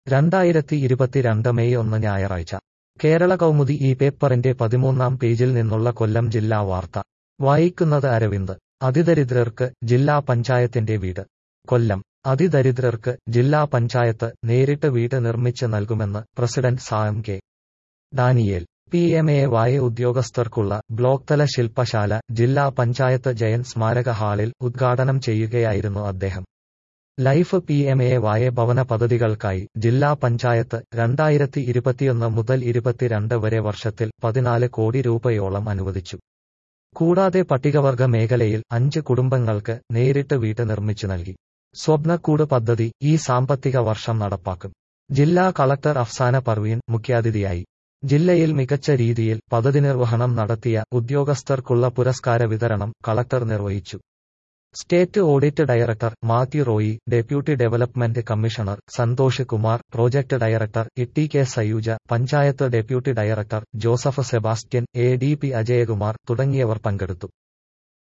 രണ്ടായിരത്തി ഇരുപത്തിരണ്ട് മെയ് ഒന്ന് ഞായറാഴ്ച കേരള കൗമുദി ഈ പേപ്പറിന്റെ പതിമൂന്നാം പേജിൽ നിന്നുള്ള കൊല്ലം ജില്ലാ വാർത്ത വായിക്കുന്നത് അരവിന്ദ് അതിദരിദ്രർക്ക് ജില്ലാ പഞ്ചായത്തിന്റെ വീട് കൊല്ലം അതിദരിദ്രർക്ക് ജില്ലാ പഞ്ചായത്ത് നേരിട്ട് വീട് നിർമ്മിച്ച് നൽകുമെന്ന് president Sam K Daniel P M A Y ഉദ്യോഗസ്ഥർക്കുള്ള ബ്ലോക്ക് തല ശില്പശാല ജില്ലാ പഞ്ചായത്ത് ജയൻ സ്മാരക ഹാളിൽ ഉദ്ഘാടനം ചെയ്യുകയായിരുന്നു അദ്ദേഹം ലൈഫ് പി എം എ വായ ഭവന പദ്ധതികൾക്കായി ജില്ലാ പഞ്ചായത്ത് രണ്ടായിരത്തി ഇരുപത്തിയൊന്ന് മുതൽ ഇരുപത്തിരണ്ട് വരെ വർഷത്തിൽ പതിനാല് കോടി രൂപയോളം അനുവദിച്ചു കൂടാതെ പട്ടികവർഗ മേഖലയിൽ അഞ്ച് കുടുംബങ്ങൾക്ക് നേരിട്ട് വീട് നിർമ്മിച്ചു നൽകി സ്വപ്നക്കൂട് പദ്ധതി ഈ സാമ്പത്തിക വർഷം നടപ്പാക്കും ജില്ലാ കളക്ടർ അഫ്സാന പർവീൻ മുഖ്യാതിഥിയായി ജില്ലയിൽ മികച്ച രീതിയിൽ പദ്ധതി നിർവഹണം നടത്തിയ ഉദ്യോഗസ്ഥർക്കുള്ള പുരസ്കാര വിതരണം കളക്ടർ നിർവഹിച്ചു state audit director Mathew Roy deputy development commissioner Santhosh Kumar project director Itty K Sayuja panchayat deputy director Joseph Sebastian A D P Ajayakumar തുടങ്ങിയവർ പങ്കെടുത്തു